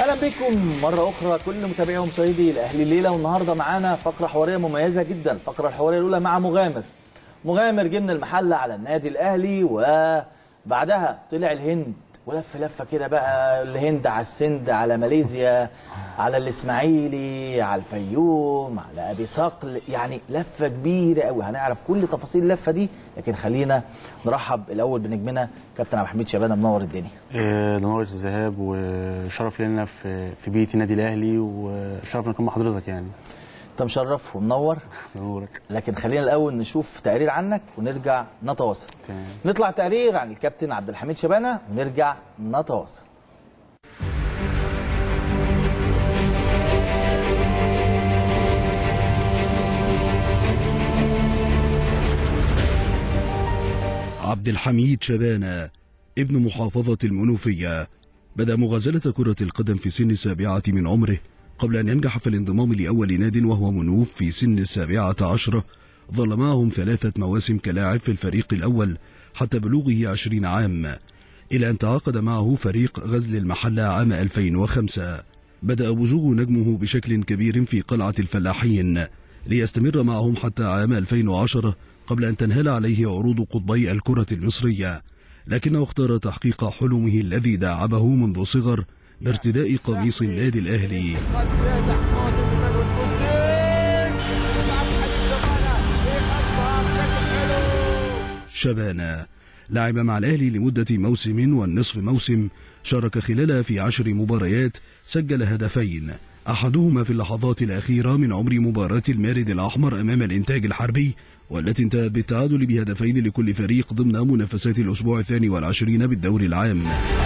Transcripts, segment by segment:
اهلا بكم مره اخرى كل متابعي ومشاهدي الاهلي الليله والنهارده معانا فقره حواريه مميزه جدا الفقره الحواريه الاولى مع مغامر مغامر جه من المحله على النادي الاهلي وبعدها طلع الهند ولف لفه كده بقى الهند على السند على ماليزيا على الاسماعيلي على الفيوم على ابي صقل يعني لفه كبيره قوي هنعرف كل تفاصيل اللفه دي لكن خلينا نرحب الاول بنجمنا كابتن عبد الحميد شبانه منور الدنيا آه، ده نور الذهاب وشرف لنا في في بيت النادي الاهلي وشرف ان اكون مع حضرتك يعني انت مشرف ومنور نورك لكن خلينا الاول نشوف تقرير عنك ونرجع نتواصل تمام. نطلع تقرير عن الكابتن عبد الحميد شبانه ونرجع نتواصل عبد الحميد شبانة ابن محافظة المنوفية بدأ مغازلة كرة القدم في سن السابعة من عمره قبل أن ينجح في الانضمام لأول ناد وهو منوف في سن السابعة عشرة ظل معهم ثلاثة مواسم كلاعب في الفريق الأول حتى بلوغه عشرين عام إلى أن تعاقد معه فريق غزل المحلة عام 2005 بدأ بزوغ نجمه بشكل كبير في قلعة الفلاحين ليستمر معهم حتى عام 2010 قبل أن تنهال عليه عروض قطبي الكرة المصرية لكنه اختار تحقيق حلمه الذي داعبه منذ صغر بارتداء قميص النادي الأهلي شبانة لعب مع الأهلي لمدة موسم والنصف موسم شارك خلالها في عشر مباريات سجل هدفين أحدهما في اللحظات الأخيرة من عمر مباراة المارد الأحمر أمام الإنتاج الحربي والتي انتهت بالتعادل بهدفين لكل فريق ضمن منافسات الأسبوع الثاني والعشرين بالدوري العام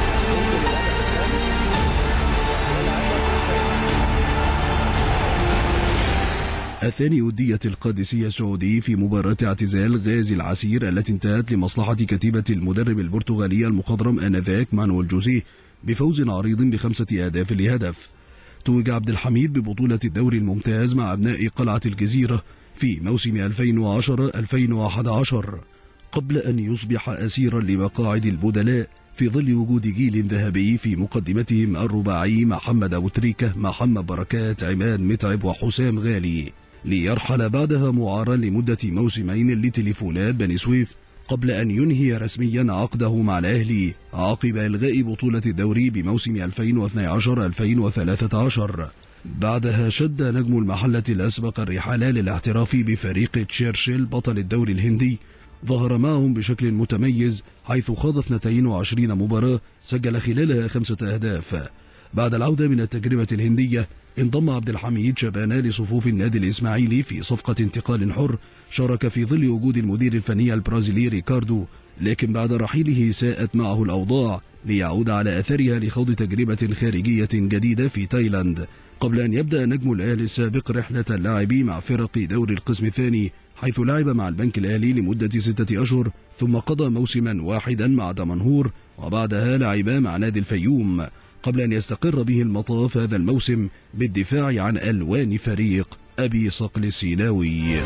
الثاني ودية القادسية السعودي في مباراة اعتزال غازي العسير التي انتهت لمصلحة كتيبة المدرب البرتغالي المخضرم آنذاك مانويل جوزيه بفوز عريض بخمسة أهداف لهدف توج عبد الحميد ببطولة الدوري الممتاز مع أبناء قلعة الجزيرة في موسم 2010-2011 قبل أن يصبح أسيرا لمقاعد البدلاء في ظل وجود جيل ذهبي في مقدمتهم الرباعي محمد أبو تريكة محمد بركات عماد متعب وحسام غالي ليرحل بعدها معارا لمدة موسمين لتليفونات بني سويف قبل أن ينهي رسميا عقده مع الأهلي عقب إلغاء بطولة الدوري بموسم 2012-2013 بعدها شد نجم المحلة الأسبق الرحال للاحتراف بفريق تشيرشل بطل الدوري الهندي ظهر معهم بشكل متميز حيث خاض 22 مباراة سجل خلالها خمسة أهداف بعد العودة من التجربة الهندية انضم عبد الحميد شبانة لصفوف النادي الإسماعيلي في صفقة انتقال حر شارك في ظل وجود المدير الفني البرازيلي ريكاردو لكن بعد رحيله ساءت معه الأوضاع ليعود على أثرها لخوض تجربة خارجية جديدة في تايلاند قبل أن يبدأ نجم الأهلي السابق رحلة اللعب مع فرق دوري القسم الثاني حيث لعب مع البنك الأهلي لمدة ستة أشهر ثم قضى موسما واحدا مع دمنهور وبعدها لعب مع نادي الفيوم قبل أن يستقر به المطاف هذا الموسم بالدفاع عن ألوان فريق أبي صقل السيناوي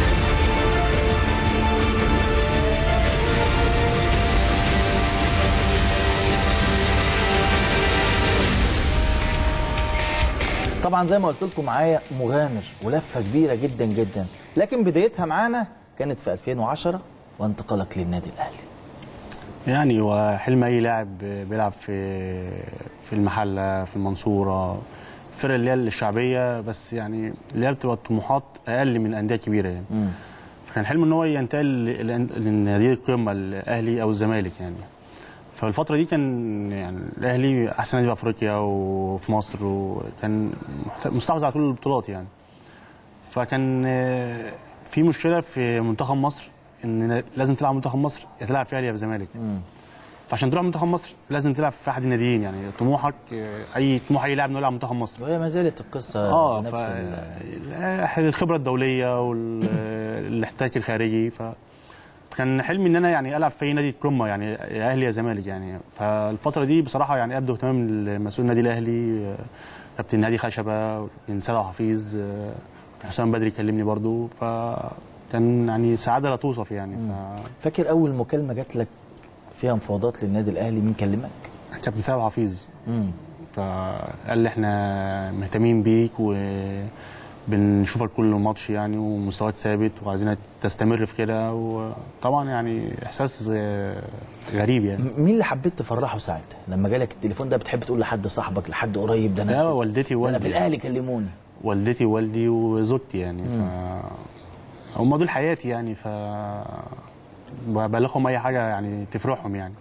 طبعا زي ما قلت لكم معايا مغامر ولفه كبيره جدا جدا لكن بدايتها معانا كانت في 2010 وانتقالك للنادي الاهلي يعني وحلم اي لاعب بيلعب في في المحله في المنصوره الفرق اللي هي الشعبيه بس يعني اللي هي بتبقى الطموحات اقل من الانديه الكبيره يعني مم. فكان حلمه ان هو ينتقل ل- لنادي القمه الاهلي او الزمالك يعني فالفتره دي كان يعني الاهلي احسن نادي في افريقيا وفي مصر وكان محت- مستحوذ على كل البطولات يعني فكان آه، في مشكله في منتخب مصر ان لازم تلعب منتخب مصر يا تلعب في اهلي يا في زمالك مم. فعشان تروح منتخب مصر لازم تلعب في احد الناديين يعني طموحك آه، اي طموح اي لاعب انه يلعب منتخب مصر وهي ما زالت القصه اه نفس ف... ال- الخبره الدوليه والاحتكاك الخارجي ف كان حلمي ان انا يعني العب في اي نادي قمه يعني يا اهلي يا زمالك يعني فالفتره دي بصراحه يعني ابدو اهتمام المسؤول النادي الاهلي آه، كابتن نادي خشبه كابتن سيد حفيظ آه، حسام بدري كلمني برضو فكان يعني سعاده لا توصف يعني ف... فاكر اول مكالمه جات لك فيها مفاوضات للنادي الاهلي مين كلمك؟ كابتن سيد حفيظ مم. فقال لي احنا مهتمين بيك وبنشوفك كل ماتش يعني ومستواك ثابت وعايزينك تستمر في كده وطبعا يعني احساس آه، غريب يعني م- مين اللي حبيت تفرحه ساعتها لما جالك التليفون ده بتحب تقول لحد صاحبك لحد قريب ده لا انا والدتي ده انا في ووالدي الاهلي كلموني والدتي ووالدي وزوجتي يعني ف هم دول حياتي يعني ف ببلغهم اي حاجه يعني تفرحهم يعني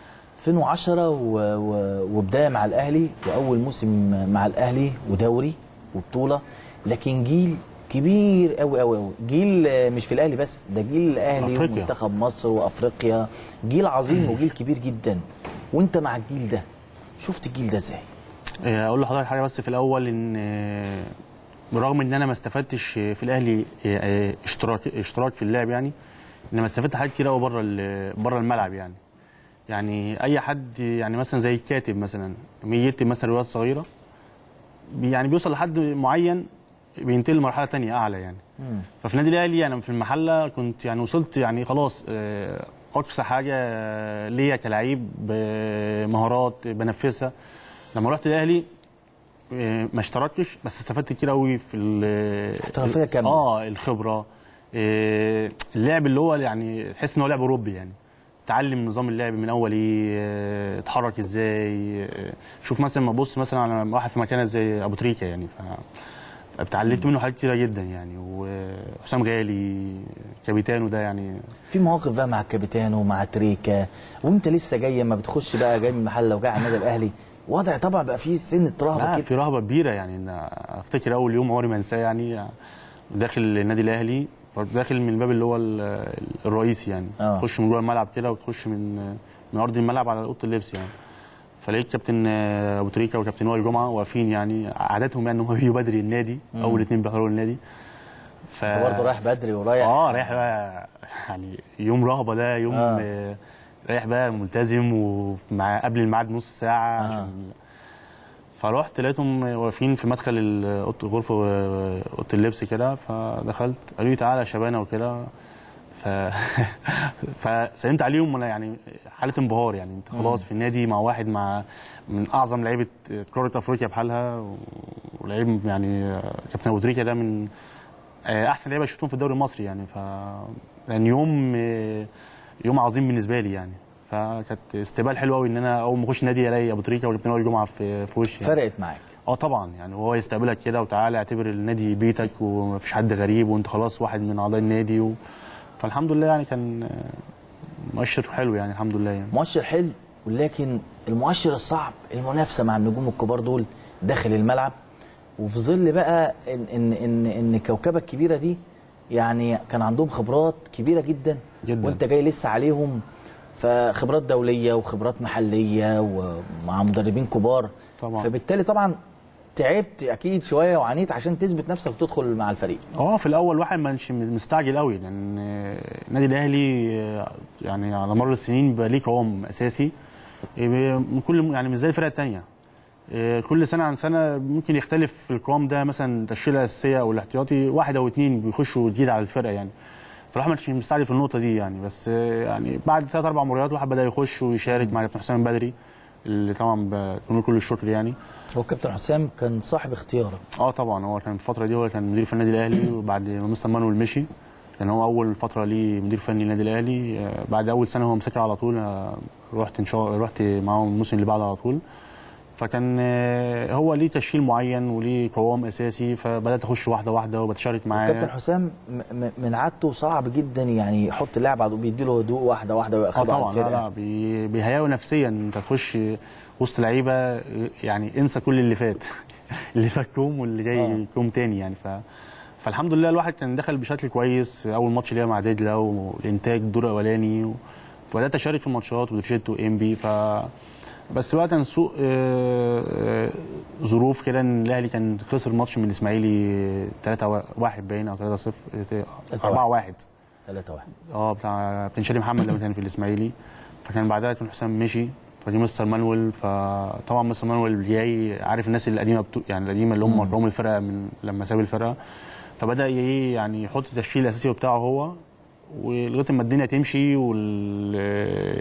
2010 و... و... وبدايه مع الاهلي واول موسم مع الاهلي ودوري وبطوله لكن جيل كبير قوي قوي قوي جيل آه، مش في الاهلي بس ده جيل الاهلي أفريقيا. ومنتخب مصر وافريقيا جيل عظيم وجيل كبير جدا وانت مع الجيل ده شفت الجيل ده ازاي آه، اقول لحضرتك حاجه بس في الاول ان آه، برغم ان انا ما استفدتش في الاهلي آه، آه، اشتراك اشتراك في اللعب يعني انما استفدت حاجات كتير قوي بره ال- بره الملعب يعني يعني اي حد يعني مثلا زي الكاتب مثلا لما يكتب مثلا روايات صغيره بي- يعني بيوصل لحد معين بينتقل لمرحله تانية اعلى يعني ففي النادي الاهلي انا في المحله كنت يعني وصلت يعني خلاص آه، اقصى حاجه آه، ليا كلعيب بمهارات بنفذها لما رحت الاهلي آه، ما اشتركتش بس استفدت كتير قوي في ال- احترافية كاملة. اه الخبره آه، اللعب اللي هو يعني تحس ان هو لعب اوروبي يعني تعلم نظام اللعب من اول ايه آه، اتحرك ازاي آه، شوف مثلا ما ابص مثلا على واحد في مكانه زي ابو تريكه يعني ف اتعلمت منه حاجات كتيره جدا يعني وحسام غالي كابيتانو ده يعني في مواقف بقى مع الكابيتان ومع تريكا وانت لسه جاي اما بتخش بقى جاي من المحله وجاي على النادي الاهلي وضع طبعا بقى فيه سن رهبه لا كده في رهبه كبيره يعني إن افتكر اول يوم عمري ما انساه يعني داخل النادي الاهلي داخل من الباب اللي هو ال- الرئيسي يعني آه. تخش من جوه الملعب كده وتخش من من ارض الملعب على اوضه اللبس يعني فلقيت كابتن ابو تريكه وكابتن وائل جمعه واقفين يعني عاداتهم يعني ان هم بيجوا بدري النادي اول اثنين بيحضروا النادي ف انت برضه رايح بدري ورايح اه رايح بقى يعني يوم رهبه ده يوم آه. آه. رايح بقى ملتزم ومع قبل الميعاد نص ساعه آه. عشان فروحت لقيتهم واقفين في مدخل ال- اوضه الغرفه اوضه اللبس كده فدخلت قالوا لي تعالى يا شبانه وكده ف فسلمت عليهم وانا يعني حاله انبهار يعني انت خلاص في النادي مع واحد مع من اعظم لعيبه قاره افريقيا بحالها ولعيب يعني كابتن ابو تريكه ده من احسن لعيبه شفتهم في الدوري المصري يعني ف يعني يوم يوم عظيم بالنسبه لي يعني فكانت استقبال حلو قوي ان انا اول ما اخش النادي الاقي ابو تريكه وكابتن وائل جمعه في في وشي يعني. فرقت معاك اه طبعا يعني وهو يستقبلك كده وتعالى اعتبر النادي بيتك ومفيش حد غريب وانت خلاص واحد من اعضاء النادي و... فالحمد لله يعني كان آه، مؤشر حلو يعني الحمد لله يعني مؤشر حلو ولكن المؤشر الصعب المنافسه مع النجوم الكبار دول داخل الملعب وفي ظل بقى ان ان ان, إن كوكبه الكبيره دي يعني كان عندهم خبرات كبيره جدا جداً. وانت جاي لسه عليهم فخبرات دوليه وخبرات محليه ومع مدربين كبار طبعاً. فبالتالي طبعا تعبت اكيد شويه وعانيت عشان تثبت نفسك وتدخل مع الفريق اه في الاول واحد ما كانش مستعجل قوي لان آه، النادي الاهلي آه، يعني على مر السنين بقى ليه قوام اساسي آه، من كل يعني مش زي الفرق الثانيه كل سنه عن سنه ممكن يختلف في القوام ده مثلا التشكيله الاساسيه او الاحتياطي واحد او اثنين بيخشوا جديد على الفرقه يعني فالواحد ما كانش مستعجل في النقطه دي يعني بس آه، يعني بعد ثلاث اربع مباريات الواحد بدا يخش ويشارك مع كابتن حسام بدري اللي طبعا بكون له كل الشكر يعني هو كابتن حسام كان صاحب اختيارك اه طبعا هو كان الفتره دي هو كان مدير فني النادي الاهلي وبعد ما مستر مانويل مشي كان هو اول فتره ليه مدير فني النادي الاهلي آه، بعد اول سنه هو مسكها على طول آه، رحت ان شاء رحت معاهم الموسم اللي بعده على طول فكان آه، هو ليه تشكيل معين وليه قوام اساسي فبدات اخش واحده واحده وبتشارك معاه كابتن حسام م- م- من عادته صعب جدا يعني يحط اللاعب على بيديله هدوء واحده واحده اه وياخده على طبعا لا الفرقه لا بي- بيهيئوا نفسيا انت تخش وسط لعيبه يعني انسى كل اللي فات اللي فات كوم واللي جاي آه. كوم تاني يعني ف فالحمد لله الواحد كان دخل بشكل كويس اول ماتش ليا مع دجله والانتاج الدور الاولاني و- وبدات اشارك في الماتشات وبتشيت وانبي ف بس بقى كان سوء آه، آه، ظروف كده ان الاهلي كان خسر ماتش من الاسماعيلي 3 1 باين او 3 0 4 1 3 1 اه بتاع بن شادي محمد لما كان في الاسماعيلي فكان بعدها كان حسام مشي فجه مستر مانويل فطبعا مستر مانويل جاي عارف الناس القديمه بتو... يعني القديمه اللي هم قوم الفرقه من لما ساب الفرقه فبدا ايه يعني يحط التشكيل الاساسي بتاعه هو ولغايه ما الدنيا تمشي والفرقه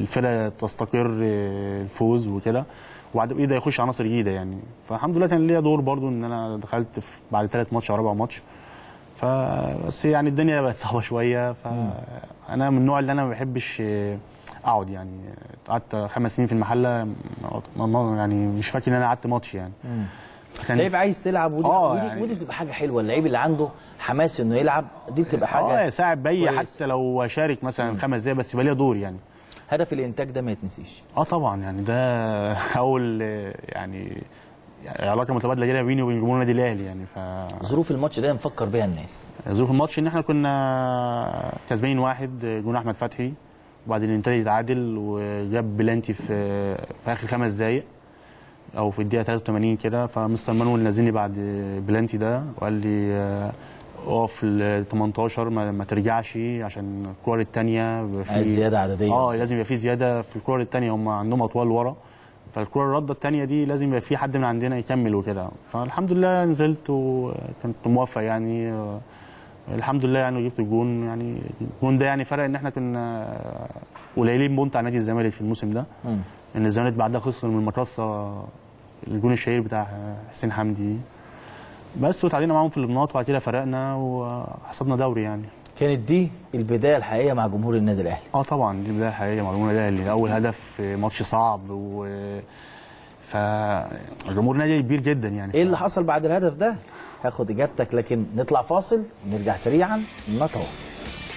الفرقه تستقر آه، الفوز وكده وبعد كده يخش عناصر جديده يعني فالحمد لله كان ليا دور برضو ان انا دخلت في بعد ثلاث ماتش او رابع ماتش فبس يعني الدنيا بقت صعبه شويه فانا من النوع اللي انا ما بحبش آه، اقعد يعني قعدت خمس سنين في المحله ما- ما- يعني مش فاكر ان انا قعدت ماتش يعني كان لعيب عايز تلعب ودي آه، ودي, يعني- ودي بتبقى حاجه حلوه اللعيب اللي عنده حماس انه يلعب دي بتبقى حاجه اه ساعد بي كويس. حتى لو شارك مثلا خمس دقايق بس يبقى ليا دور يعني هدف الانتاج ده ما يتنسيش اه طبعا يعني ده اول آه، يعني علاقه متبادله كده بيني وبين جمهور النادي الاهلي يعني ف ظروف الماتش ده نفكر بيها الناس ظروف الماتش ان احنا كنا كسبانين واحد جون احمد فتحي وبعدين الانتاج يتعادل وجاب بلانتي في في اخر خمس دقايق او في الدقيقه 83 كده فمستر مانويل نزلني بعد بلانتي ده وقال لي آه، اقف في ال 18 ما, ما ترجعش عشان الكور الثانيه بيبقى في- عايز زياده عدديه اه لازم يبقى في زياده في الكور الثانيه هم عندهم اطوال ورا فالكره الرده الثانيه دي لازم يبقى في حد من عندنا يكمل وكده فالحمد لله نزلت وكنت موفق يعني آه، الحمد لله يعني وجبت الجون يعني الجون ده يعني فرق ان احنا كنا قليلين بونت على نادي الزمالك في الموسم ده مم. ان الزمالك بعدها خسر من المقصه الجون الشهير بتاع حسين حمدي بس وتعادلنا معاهم في البناط وبعد كده فرقنا وحصدنا دوري يعني كانت دي البدايه الحقيقيه مع جمهور النادي الاهلي اه طبعا دي بدايه حقيقيه معلومه ده اللي اول هدف في ماتش صعب و فالجمهور نادي كبير جدا يعني ايه اللي حصل بعد الهدف ده هاخد اجابتك لكن نطلع فاصل نرجع سريعا نتواصل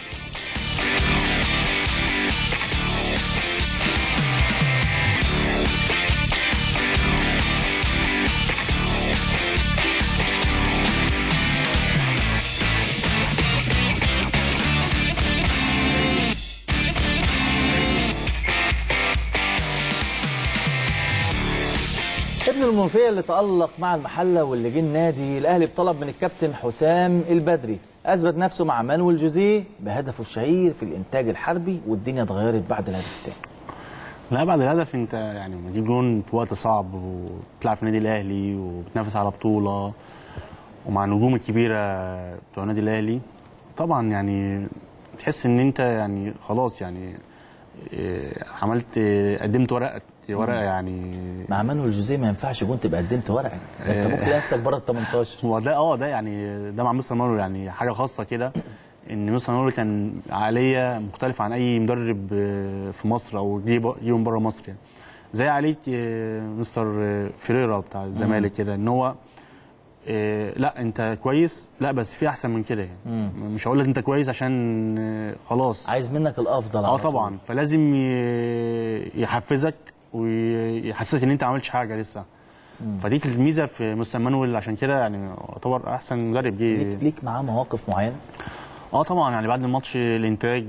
ابن المنوفيه اللي تألق مع المحله واللي جه النادي الاهلي بطلب من الكابتن حسام البدري اثبت نفسه مع مانويل جوزيه بهدفه الشهير في الانتاج الحربي والدنيا اتغيرت بعد الهدف الثاني لا بعد الهدف انت يعني لما تجيب جون في وقت صعب وبتلعب في النادي الاهلي وبتنافس على بطوله ومع النجوم الكبيره بتوع النادي الاهلي طبعا يعني تحس ان انت يعني خلاص يعني إيه، عملت إيه، قدمت ورقه ورقه يعني مع مانويل جوزيه ما ينفعش جون تبقى قدمت ورقك ده انت إيه. ممكن تلاقي نفسك بره ال 18 هو ده اه ده يعني ده مع مستر مانويل يعني حاجه خاصه كده ان مستر مانويل كان عقليه مختلفه عن اي مدرب آه، في مصر او جه ب- جه من بره مصر يعني زي عليك آه، مستر آه، فيريرا بتاع الزمالك كده ان هو آه، لا انت كويس لا بس في احسن من كده يعني مش هقول لك انت كويس عشان آه، خلاص عايز منك الافضل اه على طول. طبعا فلازم ي- يحفزك ويحسسك ان انت ما عملتش حاجه لسه فدي الميزه في مستر مانويل عشان كده يعني يعتبر احسن مدرب جه ليك ليك معاه مواقف معينه اه طبعا يعني بعد الماتش الانتاج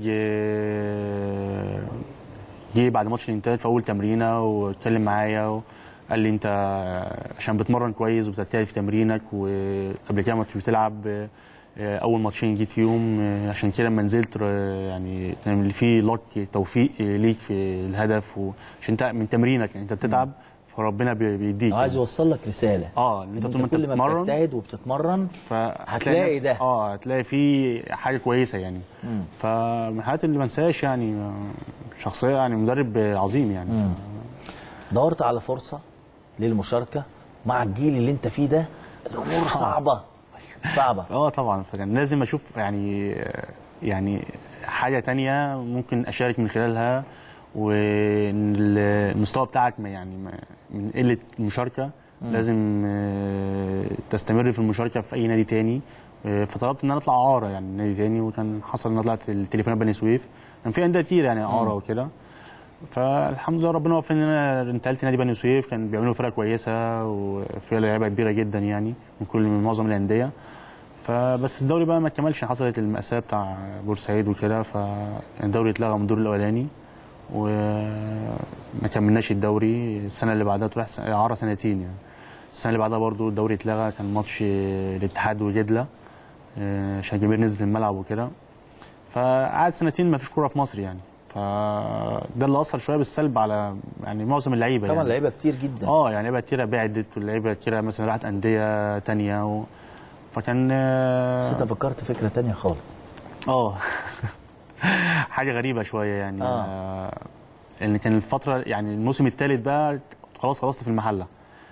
آه، جه بعد ماتش الانتاج في اول تمرينه واتكلم معايا وقال لي انت عشان بتمرن كويس وبتجتهد في تمرينك وقبل كده ما كنتش بتلعب آه، اول ماتشين جيت فيهم آه، عشان كده لما نزلت آه، يعني كان في لك توفيق آه، ليك في الهدف وعشان انت من تمرينك يعني انت بتتعب فربنا بي- بيديك هو عايز يعني. يوصل لك رساله اه ان انت إن طول ما انت كل ما بتتمرن بتجتهد وبتتمرن فهتلاقي هتلاقي نفس- ده. اه هتلاقي في حاجه كويسه يعني فمن الحاجات اللي ما انساهاش يعني آه، شخصيه يعني مدرب آه، عظيم يعني دورت على فرصه للمشاركه مع الجيل اللي انت فيه ده الامور صعبه صعبه اه طبعا فكان لازم اشوف يعني آه، يعني حاجه تانية ممكن اشارك من خلالها وان المستوى بتاعك ما يعني ما من قله المشاركه لازم آه، تستمر في المشاركه في اي نادي تاني آه، فطلبت ان انا اطلع اعاره يعني نادي تاني وكان حصل ان انا طلعت التليفونات بني سويف كان في انديه كتير يعني اعاره وكده فالحمد لله ربنا وفقني ان انا انتقلت نادي بني سويف كان بيعملوا فرقه كويسه وفيها لعيبه كبيره جدا يعني من كل من معظم الانديه فبس الدوري بقى ما كملش حصلت المأساة بتاع بورسعيد وكده فالدوري اتلغى من الدور الاولاني وما كملناش الدوري السنه اللي بعدها تروح اعاره سنتين يعني السنه اللي بعدها برضو الدوري اتلغى كان ماتش الاتحاد وجدله آه، عشان جماهير نزلت الملعب وكده فقعد سنتين ما فيش كوره في مصر يعني فده اللي اثر شويه بالسلب على يعني معظم اللعيبه طبعا يعني. لعيبه كتير جدا اه يعني لعيبه كتيره بعدت واللعيبه كتيره مثلا راحت انديه تانية و... فكان بس انت اه فكرت فكره تانية خالص آه. حاجه غريبه شويه يعني آه. آه. لان كان الفتره يعني الموسم الثالث بقى خلاص خلصت في المحله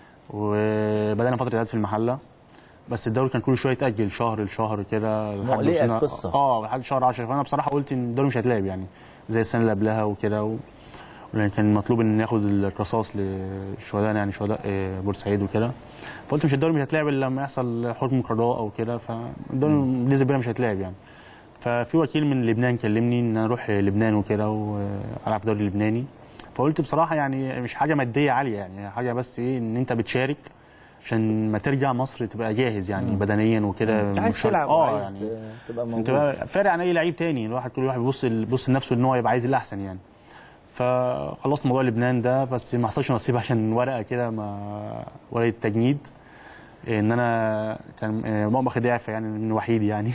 وبدانا فتره اعداد في المحله بس الدوري كان كل شويه يتاجل شهر لشهر كده لحد مقلقة وصلنا- القصة. اه لحد شهر 10 فانا بصراحه قلت ان الدوري مش هيتلعب يعني زي السنه اللي قبلها وكده و... ولان كان مطلوب ان ناخد الرصاص للشهداء يعني شهداء آه، بورسعيد وكده فقلت مش الدوري مش هيتلعب الا لما يحصل حكم قضاء او كده فالدوري بنسبه كبيره مش هيتلعب يعني ففي وكيل من لبنان كلمني ان انا اروح لبنان وكده والعب في الدوري اللبناني فقلت بصراحه يعني مش حاجه ماديه عاليه يعني حاجه بس ايه ان انت بتشارك عشان ما ترجع مصر تبقى جاهز يعني بدنيا وكده انت عايز مش شرط- تلعب اه وعايز يعني ت- تبقى انت موجود بقى فارق عن اي لعيب تاني الواحد كل واحد بيبص بيبص لنفسه ان هو يبقى عايز الاحسن يعني فخلصت موضوع لبنان ده بس ما حصلش نصيب عشان ورقه كده ما ورقه تجنيد ان انا كان آه، ماما واخد اعفاء يعني من وحيد يعني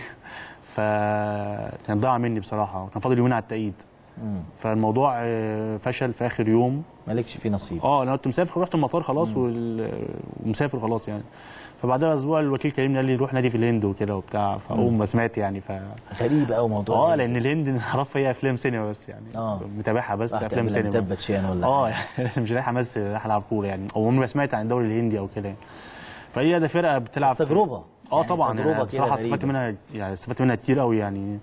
فكان ضاع مني بصراحه وكان فاضل يومين على التأييد مم. فالموضوع آه، فشل في اخر يوم مالكش فيه نصيب اه انا كنت مسافر رحت المطار خلاص وال- ومسافر خلاص يعني فبعدها اسبوع الوكيل كلمني قال لي روح نادي في الهند وكده وبتاع فاقوم ما سمعت يعني ف غريب قوي موضوع اه الهند. لان الهند نعرفها هي افلام سينما بس يعني آه. متابعها بس راح افلام تعمل لك سينما دبة شيان ولا اه حاجة. يعني مش رايح امثل رايح العب كوره يعني او عمري ما سمعت عن الدوري الهندي او كده يعني. فهي ده فرقه بتلعب بس تجربة. اه يعني طبعا تجربة يعني كده بصراحه غريبة. استفدت منها يعني استفدت منها كتير قوي يعني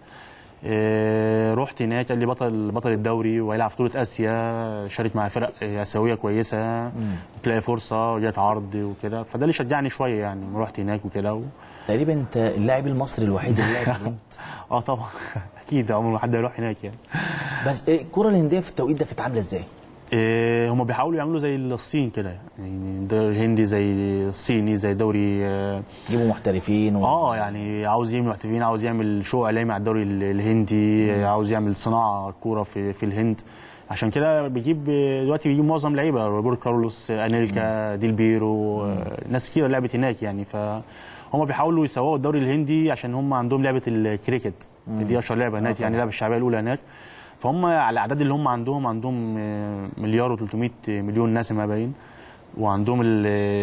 إيه رحت هناك قال لي بطل بطل الدوري وهيلعب في بطوله اسيا شارك مع فرق اسيويه كويسه تلاقي فرصه وجات عرض وكده فده اللي شجعني شويه يعني لما رحت هناك وكده و... تقريبا انت اللاعب المصري الوحيد اللي لعب في الهند اه طبعا اكيد عمر ما حد هيروح هناك يعني بس إيه الكرة الهندية في التوقيت ده كانت عاملة ازاي؟ إيه هم بيحاولوا يعملوا زي الصين كده يعني الدوري الهندي زي الصيني زي دوري اه يجيبوا محترفين و... آه، يعني عاوز يعمل محترفين عاوز يعمل شو اعلامي على الدوري ال- الهندي عاوز يعمل صناعه كوره في في الهند عشان كده بيجيب دلوقتي بيجيب معظم لعيبه روبرت كارلوس انيلكا ديل بيرو آه، ناس كتير لعبت هناك يعني فهم بيحاولوا يسوقوا الدوري الهندي عشان هم عندهم لعبه الكريكت دي اشهر لعبه هناك يعني اللعبه الشعبيه الاولى هناك فهم على الاعداد اللي هم عندهم عندهم آه، مليار و300 مليون نسمه باين وعندهم ال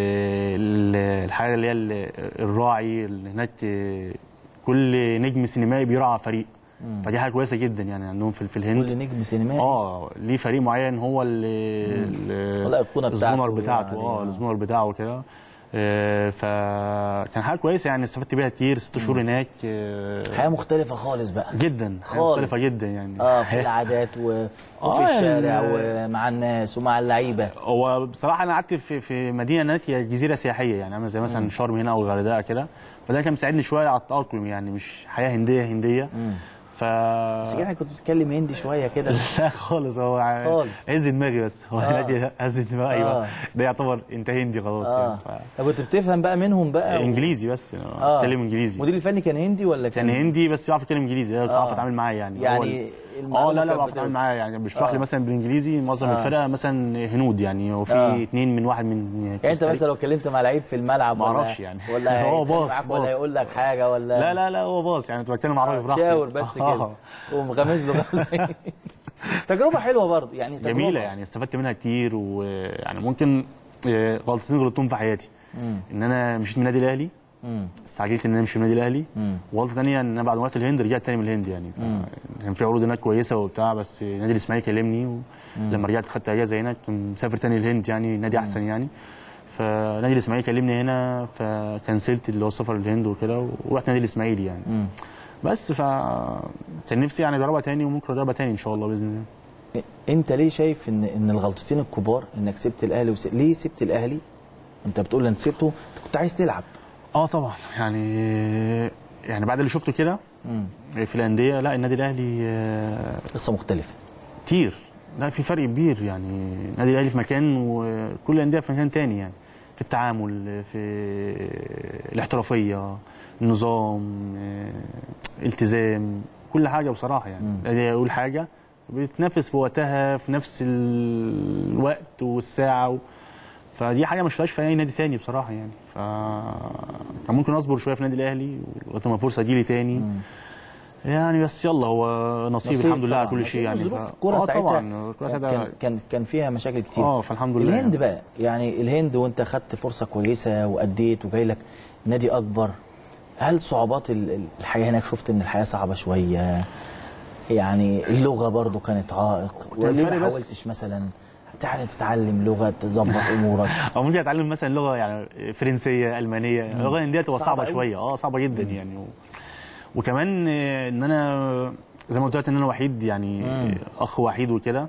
ال الحاجه اللي هي ال- الراعي اللي هناك آه، كل نجم سينمائي بيراعى فريق فدي حاجه كويسه جدا يعني عندهم في, في الهند كل نجم سينمائي اه ليه فريق معين هو اللي ولا الأيقونة بتاعته الزمر بتاعته يعني، اه آه. الزمر بتاعه كده آه، فكان حاجه كويسه يعني استفدت بيها كتير ست شهور هناك آه، حياة مختلفة خالص بقى جدا خالص. مختلفه جدا يعني اه في العادات و... وفي آه، الشارع يعني- ومع الناس ومع اللعيبة هو بصراحه انا قعدت في في مدينه هناك هي جزيره سياحيه يعني عامله زي مثلا شرم هنا او الغردقه كده فده كان مساعدني شويه على التاقلم يعني مش حياه هنديه هنديه ف بس يعني كنت بتتكلم هندي شوية كده لا خالص هو ع- خالص. هز دماغي بس هو آه. هناك هز دماغي آه. بقى ده يعتبر انت هندي خلاص اه يعني ف... طب كنت بتفهم بقى منهم بقى و... انجليزي بس اه اتكلم انجليزي المدير الفني كان هندي ولا كان كان هندي بس يعرف يتكلم انجليزي يعرف آه. اتعامل معاه يعني يعني هو ال- المعلومة اه لا لا كانت بعرف اتعامل بتوصل. معاه يعني بيشرح آه. لي مثلا بالانجليزي معظم آه. الفرقه مثلا هنود يعني وفي آه. اثنين من واحد من يعني انت كوستاريكا. مثلا لو اتكلمت مع لعيب في الملعب ما ولا- اعرفش يعني. ولا هو هيتخانق باص- معاك ولا باص. هيقول لك حاجة ولا لا لا لا هو باص يعني كنت بتكلم عربي براحتي شاور بس كده آه. تقوم غامز له غمزة. تجربة حلوة برضه يعني تجربة جميله يعني استفدت منها كتير ويعني ممكن آه، غلطتين غلطتهم في حياتي ان انا مشيت من النادي الاهلي مم. استعجلت ان انا امشي من النادي الاهلي مم. وغلطه ثانيه ان انا بعد ما رحت الهند رجعت تاني من الهند يعني ف- كان في عروض هناك كويسه وبتاع بس نادي الاسماعيلي كلمني ولما رجعت خدت اجازه هناك كنت مسافر تاني الهند يعني نادي احسن يعني فنادي الاسماعيلي كلمني هنا فكنسلت اللي هو السفر للهند وكده ورحت نادي الاسماعيلي يعني مم. بس ف كان نفسي يعني اجربها تاني وممكن اجربها تاني ان شاء الله باذن الله انت ليه شايف ان ان الغلطتين الكبار انك سبت الاهلي وس... ليه سبت الاهلي انت بتقول انت سبته انت كنت عايز تلعب اه طبعا يعني يعني بعد اللي شفته كده في الانديه لا النادي الاهلي آه، قصه مختلفه كتير لا في فرق كبير يعني النادي الاهلي في مكان وكل الانديه في مكان تاني يعني في التعامل في الاحترافيه النظام آه، التزام كل حاجه بصراحه يعني الاهلي يقول حاجه بتنافس في وقتها في نفس الوقت والساعه و... فدي حاجه ما شفتهاش في اي نادي تاني بصراحه يعني ف كان ممكن اصبر شويه في النادي الاهلي لغايه ما الفرصه تجيلي تاني يعني بس يلا هو نصيب, نصيب الحمد لله على طبعاً. كل شيء نصيب يعني ظروف ف- الكوره آه ساعتها طبعا الكوره كان, ساعتها كان, كان كان فيها مشاكل كتير اه فالحمد لله الهند يعني. بقى يعني الهند وانت خدت فرصه كويسه واديت وجاي لك نادي اكبر هل صعوبات ال- ال- الحياه هناك شفت ان الحياه صعبه شويه يعني اللغه برضو كانت عائق وليه الفرق ما بس- حاولتش مثلا تعالى تتعلم لغه تظبط امورك او ممكن اتعلم مثلا لغه يعني فرنسيه المانيه اللغه الهنديه تبقى صعبة صعبه أوي. شويه اه صعبه جدا يعني و... وكمان آه، ان انا زي ما قلت لك ان انا وحيد يعني مم. اخ وحيد وكده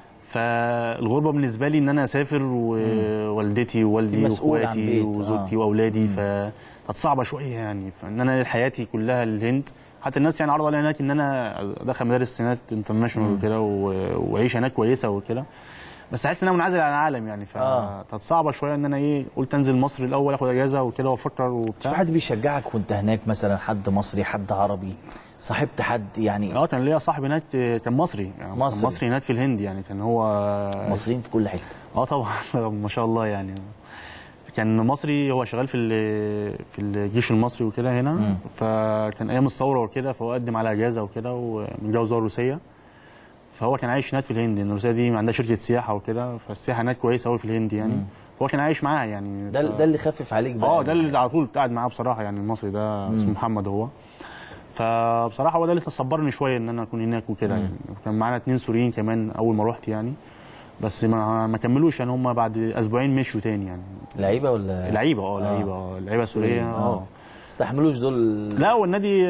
فالغربه بالنسبه لي ان انا اسافر ووالدتي ووالدي مسؤول عن واخواتي بيت، وزوجتي آه. واولادي فكانت صعبه شويه يعني فان انا حياتي كلها الهند حتى الناس يعني عرضوا عليا هناك ان انا ادخل مدارس سنات انترناشونال وكده و- واعيش هناك كويسه وكده بس حاسس ان انا منعزل عن العالم يعني آه. فكانت صعبه شويه ان انا ايه قلت انزل مصر الاول اخد اجازه وكده وافكر مش في وبتاع حد بيشجعك وانت هناك مثلا حد مصري حد عربي صاحبت حد يعني اه كان ليا صاحب هناك كان مصري يعني كان مصري. مصري هناك في الهند يعني كان هو مصريين في كل حته اه طبعا ما شاء الله يعني كان مصري هو شغال في ال- في الجيش المصري وكده هنا فكان ايام الثوره وكده فهو قدم على اجازه وكده ومتجوز هو روسيه فهو كان عايش هناك في الهند لان روسيا دي عندها شركه سياحه وكده فالسياحه هناك كويسه قوي في الهند يعني هو كان عايش معاها يعني ده ف- ده اللي خفف عليك بقى اه ده اللي على طول قاعد معاه بصراحه يعني المصري ده اسمه محمد هو فبصراحه هو ده اللي صبرني شويه ان انا اكون هناك وكده يعني كان معانا اتنين سوريين كمان اول ما رحت يعني بس ما ما كملوش يعني هم بعد اسبوعين مشوا تاني يعني لعيبه ولا لعيبه اه لعيبه اه لعيبه سوريه اه استحملوش دول لا والنادي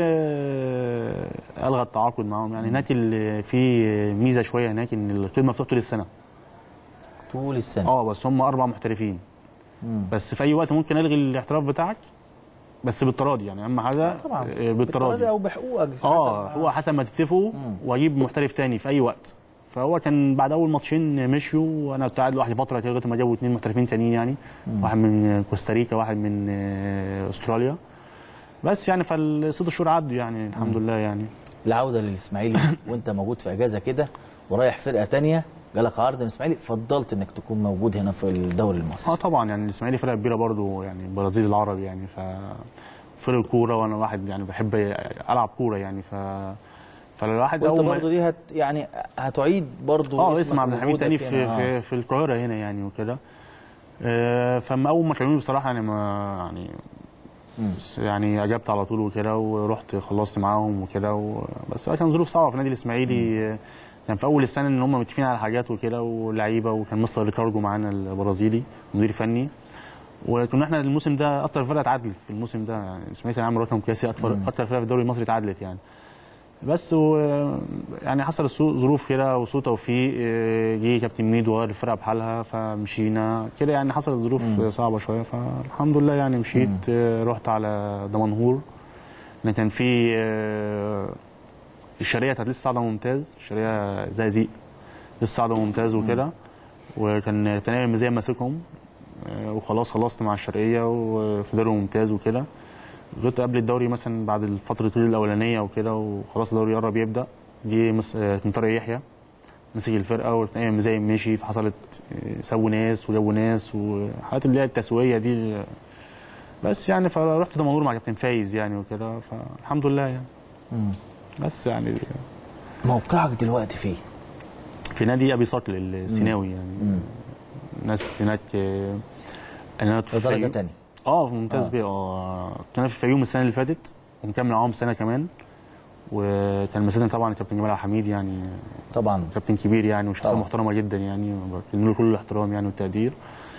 آه، الغى التعاقد معاهم يعني هناك اللي في ميزه شويه هناك ان القيد مفتوح طول السنه طول السنه اه بس هم اربع محترفين بس في اي وقت ممكن الغي الاحتراف بتاعك بس بالتراضي يعني اهم حاجه طبعا آه، بالتراضي او بحقوقك اه حسب- هو حسب ما تتفقوا واجيب محترف تاني في اي وقت فهو كان بعد اول ماتشين مشيوا وانا كنت قاعد لوحدي فتره كده لغايه ما جابوا اثنين محترفين تانيين يعني واحد من كوستاريكا واحد من آه، استراليا بس يعني فالست شهور عدوا يعني الحمد لله يعني العوده للاسماعيلي وانت موجود في اجازه كده ورايح فرقه تانية جالك عرض من الاسماعيلي فضلت انك تكون موجود هنا في الدوري اه المصري طبعا يعني الاسماعيلي فرقه كبيره برضو يعني البرازيل العربي يعني ف فرق كوره وانا واحد يعني بحب العب كوره يعني ف فالواحد وانت اول ما برضه دي هت يعني هتعيد برضه اه اسمك اسم عبد الحميد ووجودك تاني في, هنا. في في القاهره هنا يعني وكده آه، فما اول ما كلموني بصراحه يعني ما يعني بس يعني اجبت على طول وكده ورحت خلصت معاهم وكده و... بس كان ظروف صعبه في النادي الاسماعيلي آه، كان في اول السنه ان هم متفقين على حاجات وكده ولعيبه وكان مستر ريكاردو معانا البرازيلي مدير فني وكنا احنا الموسم ده اكتر فرقه اتعادلت في الموسم ده يعني الاسماعيلي كان عامل رقم قياسي اكتر اكتر فرقه في الدوري المصري اتعادلت يعني بس و يعني حصل سوء ظروف كده وسوء توفيق آه، جه كابتن ميدو وغير الفرقه بحالها فمشينا كده يعني حصلت ظروف صعبه شويه فالحمد لله يعني مشيت آه، رحت على دمنهور ان كان في آه، الشرقيه كانت لسه صاعده ممتاز الشرقيه زقازيق لسه صاعده ممتاز وكده وكان تاني الميزان ماسكهم آه، وخلاص خلصت مع الشرقيه وفي دوري ممتاز وكده جيت قبل الدوري مثلا بعد الفتره الاولانيه وكده وخلاص الدوري قرب يبدا جه مس- آه، كان طارق يحيى مسك الفرقه والتاني زي مشي فحصلت آه، سووا ناس وجابوا ناس وحاجات اللي هي التسويه دي آه، بس يعني فرحت دمنهور مع كابتن فايز يعني وكده فالحمد لله يعني مم. بس يعني موقعك دلوقتي فيه في نادي ابي صقل السيناوي يعني ناس هناك آه، انا في درجه الفيوم. تانية اه ممتاز بيه اه كان في الفيوم السنه اللي فاتت ومكمل معاهم سنه كمان وكان مساعدنا طبعا الكابتن جمال عبد الحميد يعني طبعا كابتن كبير يعني وشخصيه طبعا. محترمه جدا يعني بكن له كل الاحترام يعني والتقدير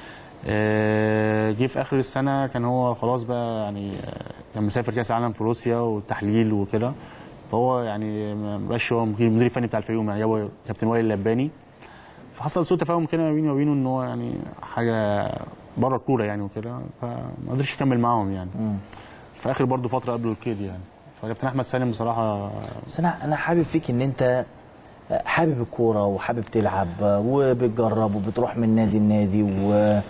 آه، جه في اخر السنه كان هو خلاص بقى يعني آه، كان مسافر كاس العالم في روسيا والتحليل وكده فهو يعني ما بقاش هو المدير الفني بتاع الفيوم يعني جابوا كابتن وائل اللباني فحصل سوء تفاهم كده ما بيني وبينه ان هو يعني حاجه بره الكوره يعني وكده فما قدرش يكمل معاهم يعني مم. في اخر برضه فتره قبل القيد يعني فكابتن احمد سالم بصراحه بس انا انا حابب فيك ان انت حابب الكوره وحابب تلعب وبتجرب وبتروح من نادي لنادي و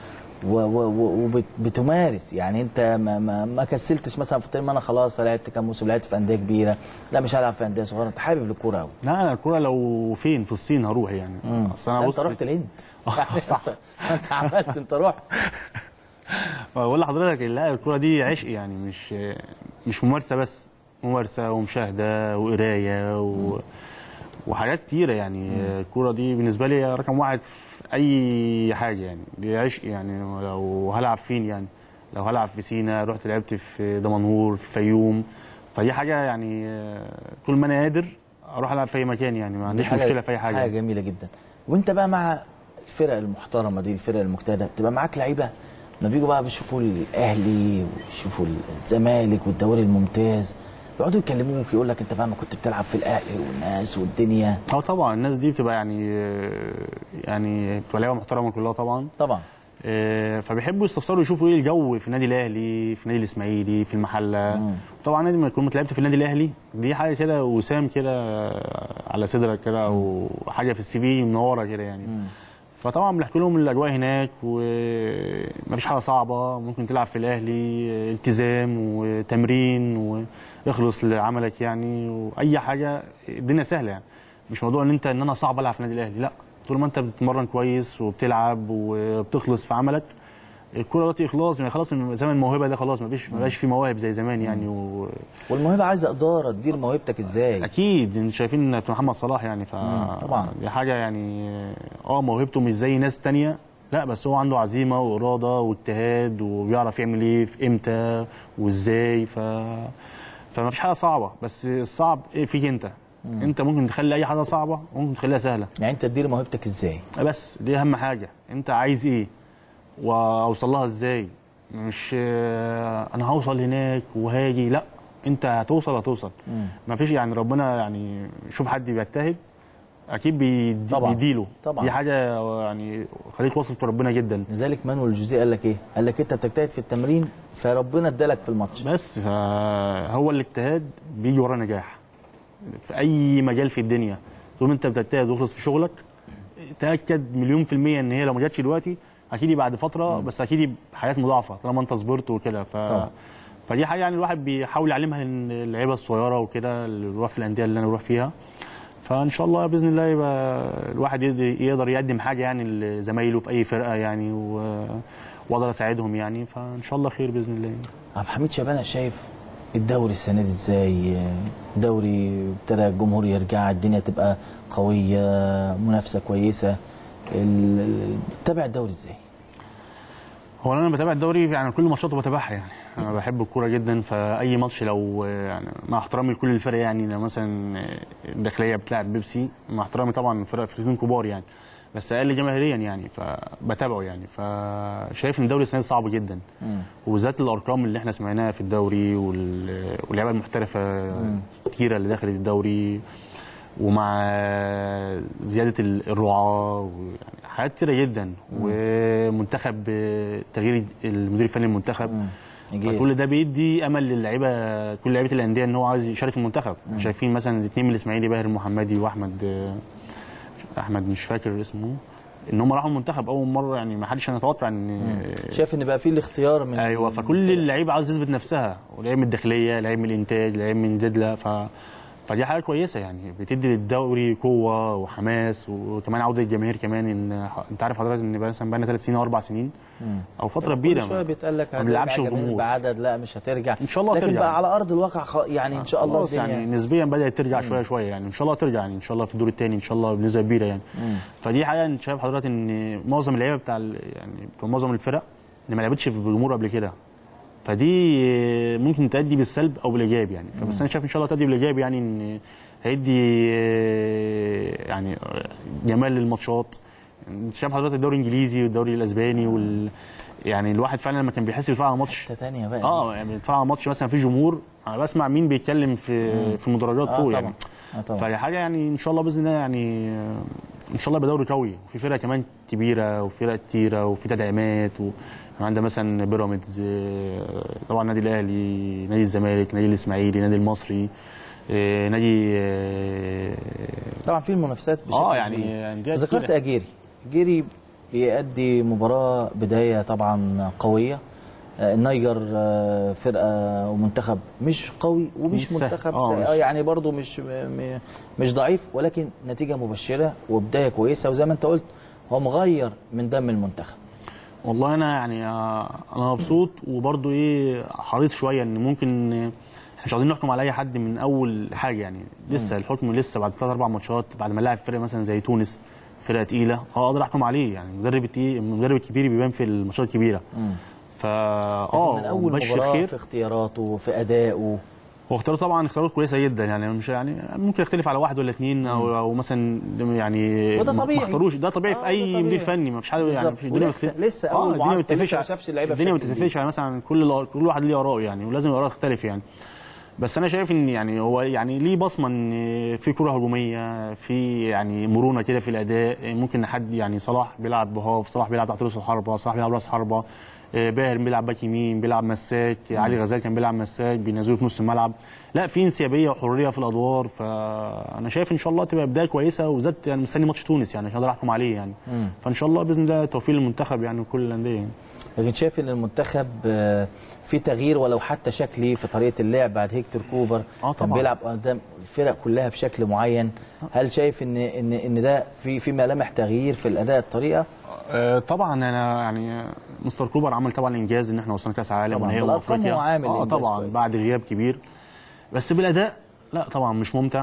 وبتمارس يعني انت ما, ما, ما كسلتش مثلا في الطريق ما انا خلاص لعبت كام موسم لعبت في انديه كبيره لا مش هلعب في انديه صغيره انت حابب الكوره قوي لا انا الكوره لو فين في الصين هروح يعني اصل انا انت بص رحت الهند آه، صح. انت عملت انت رحت بقول لحضرتك لا الكوره دي عشق يعني مش مش ممارسه بس ممارسه ومشاهده وقرايه و... وحاجات كتيره يعني الكوره دي بالنسبه لي رقم واحد في اي حاجه يعني دي عشق يعني لو هلعب فين يعني لو هلعب في سينا رحت لعبت في دمنهور في فيوم فدي حاجه يعني طول ما انا قادر اروح العب في اي مكان يعني ما عنديش دي حاجة- مشكله في اي حاجه حاجه جميله جدا وانت بقى مع الفرق المحترمه دي الفرق المجتهده بتبقى معاك لعيبه ما بيجوا بقى بيشوفوا الاهلي ويشوفوا الزمالك والدوري الممتاز يقعدوا يكلموك يقول لك انت بقى ما كنت بتلعب في الاهلي والناس والدنيا اه طبعا الناس دي بتبقى يعني يعني بتبقى لعيبه محترمه كلها طبعا طبعا آه، فبيحبوا يستفسروا يشوفوا ايه الجو في النادي الاهلي في النادي الاسماعيلي في المحله طبعا نادي ما يكون لعبت في النادي الاهلي دي حاجه كده وسام كده على صدرك كده او حاجه في السي في منوره كده يعني فطبعا بنحكي لهم الاجواء هناك ومفيش حاجه صعبه ممكن تلعب في الاهلي التزام وتمرين واخلص لعملك يعني واي حاجه الدنيا سهله يعني مش موضوع ان انت ان انا صعب العب في النادي الاهلي لا طول ما انت بتتمرن كويس وبتلعب وبتخلص في عملك الكوره دلوقتي اخلاص يعني خلاص زمن الموهبه ده خلاص مفيش مبقاش في مواهب زي زمان يعني و... والموهبه عايزه اداره تدير موهبتك ازاي اكيد انتوا شايفين كابتن محمد صلاح يعني ف طبعا. دي حاجه يعني اه موهبته مش زي ناس تانية لا بس هو عنده عزيمه واراده واجتهاد وبيعرف يعمل ايه في امتى وازاي ف فما فيش حاجه صعبه بس الصعب ايه فيك انت انت ممكن تخلي اي حاجه صعبه ممكن تخليها سهله يعني انت تدير موهبتك ازاي بس دي اهم حاجه انت عايز ايه واوصل لها ازاي مش آه، انا هوصل هناك وهاجي لا انت هتوصل هتوصل ما فيش يعني ربنا يعني شوف حد بيجتهد اكيد بيدي طبعاً. بيديله طبعاً. دي حاجه يعني خليك واثق في ربنا جدا لذلك مانويل جوزيه قال لك ايه قال لك انت بتجتهد في التمرين فربنا ادالك في الماتش بس فهو الاجتهاد بيجي وراه نجاح في اي مجال في الدنيا طول ما انت بتجتهد وتخلص في شغلك تاكد مليون في الميه ان هي لو ما جاتش دلوقتي اكيد بعد فتره بس اكيد بحاجات مضاعفه طالما انت صبرت وكده ف طبعا. فدي حاجه يعني الواحد بيحاول يعلمها للعيبه الصغيره وكده اللي بيروح في الانديه اللي انا بروح فيها فان شاء الله باذن الله يبقى الواحد يقدر- يقدر يقدم حاجه يعني لزمايله في اي فرقه يعني و... واقدر اساعدهم يعني فان شاء الله خير باذن الله عبد الحميد شبانه شايف الدوري السنه دي ازاي الدوري ابتدى الجمهور يرجع الدنيا تبقى قويه منافسه كويسه ال- ال- بتتابع الدوري ازاي هو انا بتابع الدوري يعني كل ماتشاته بتابعها يعني انا بحب الكوره جدا فاي ماتش لو يعني مع احترامي لكل الفرق يعني لو مثلا الداخليه بتلعب بيبسي مع احترامي طبعا فرق فرقتين كبار يعني بس اقل جماهيريا يعني فبتابعه يعني فشايف ان الدوري السنه دي صعب جدا وبالذات الارقام اللي احنا سمعناها في الدوري وال- واللعيبه المحترفه كتيره اللي دخلت الدوري ومع زياده ال- الرعاه ويعني حاجات كتيره جدا ومنتخب تغيير المدير الفني للمنتخب نجيب. فكل ده بيدي امل للعيبه كل لعيبه الانديه ان هو عايز يشارك في المنتخب شايفين مثلا الاثنين من الاسماعيلي باهر المحمدي واحمد آه، احمد مش فاكر اسمه ان هم راحوا المنتخب اول مره يعني ما حدش كان يتوقع ان شايف ان بقى في الاختيار من ايوه فكل اللعيبه عايز تثبت نفسها ولعيب من الداخليه لعيب من الانتاج لعيب من دجله ف فدي حاجه كويسه يعني بتدي للدوري قوه وحماس وكمان عوده الجماهير كمان ان انت عارف حضرتك ان بقى مثلا بقى ثلاث سنين او اربع سنين او فتره كبيره كل شويه بيتقال لك ما بنلعبش هترجع جماهير الجمهور. بعدد لا مش هترجع إن شاء الله لكن هترجع. بقى على ارض الواقع خ... يعني ان شاء الله خلاص الدنيا يعني نسبيا بدات ترجع شويه شويه يعني ان شاء الله ترجع يعني ان شاء الله في الدور الثاني ان شاء الله بنسبه كبيره يعني فدي حاجه انت شايف حضرتك ان معظم اللعيبه بتاع ال- يعني بتوع معظم الفرق اللي ما لعبتش في الجمهور قبل كده فدي ممكن تؤدي بالسلب او بالايجاب يعني فبس انا شايف ان شاء الله تؤدي بالايجاب يعني ان هيدي يعني جمال للماتشات انت شايف حضرتك الدوري الانجليزي والدوري الاسباني وال يعني الواحد فعلا لما كان بيحس يتفرج على ماتش حته ثانيه بقى اه يعني بيتفرج على ماتش مثلا في جمهور انا بسمع مين بيتكلم في في المدرجات آه فوق طبعا. يعني اه طبعا فهي حاجه يعني ان شاء الله باذن الله يعني آه، ان شاء الله يبقى دوري قوي وفي فرق كمان كبيره وفرق كتيره وفي تدعيمات و عندنا مثلا بيراميدز آه، طبعا النادي الاهلي نادي الزمالك نادي الاسماعيلي نادي المصري آه، نادي آه، طبعا في المنافسات بشكل اه يعني كبير. أندية ذكرت كتيرة. اجيري اجيري بيأدي مباراه بدايه طبعا قويه آه، النيجر آه، فرقه ومنتخب مش قوي ومش مش سهل. منتخب آه، سهل. مش- آه يعني برضو مش م- م- مش ضعيف ولكن نتيجه مبشره وبدايه كويسه وزي ما انت قلت هو مغير من دم المنتخب والله انا يعني آه، انا مبسوط وبرضه ايه حريص شويه ان ممكن آه، احنا مش عايزين نحكم على اي حد من اول حاجه يعني لسه الحكم لسه بعد ثلاث اربع ماتشات بعد ما لاعب فرقه مثلا زي تونس فرقه تقيله اه اقدر احكم عليه يعني المدرب التقيل المدرب الكبير بيبان في الماتشات الكبيره فا اه من اول مبشر مباراه خير في اختياراته في ادائه واختاروا طبعا اختيارات كويسه جدا يعني مش يعني ممكن يختلف على واحد ولا اثنين او او مثلا يعني وده ما- طبيعي. ما اختاروش ده طبيعي آه، في ده اي طبيعي. مدير فني ما فيش حد يعني بالظبط. مفيش- الدنيا ولسه- بتخت- لسه آه، أول الدنيا معسكر بتتفقش لسه ما على- شافش اللعيبة الدنيا ما بشكل بتتفقش على مثلا كل كل واحد ليه اراء يعني ولازم الاراء تختلف يعني بس انا شايف ان يعني هو يعني ليه بصمه ان في كره هجوميه في يعني مرونه كده في الاداء ممكن حد يعني صلاح بيلعب بهاف صلاح بيلعب تحت راس الحربه صلاح بيلعب راس حربه آه، باهر بيلعب باك يمين بيلعب مساك علي غزال كان بيلعب مساك بينزلوه في نص الملعب لا في انسيابيه وحريه في الادوار فانا شايف ان شاء الله تبقى بدايه كويسه وزاد يعني مستني ماتش تونس يعني عشان اقدر احكم عليه يعني فان شاء الله باذن الله توفيق للمنتخب يعني وكل الانديه يعني. لكن شايف ان المنتخب آه، في تغيير ولو حتى شكلي في طريقه اللعب بعد هيكتور كوبر آه كان طبعاً. بيلعب قدام الفرق كلها بشكل معين هل شايف ان ان ان ده في في ملامح تغيير في الاداء الطريقه آه، طبعا انا يعني مستر كوبر عمل طبعا انجاز ان احنا وصلنا كاس عالم طبعاً، ونهائي بالأرقام افريقيا هو عامل اه إنجاز طبعا كويس. بعد غياب كبير بس بالاداء لا طبعا مش ممتع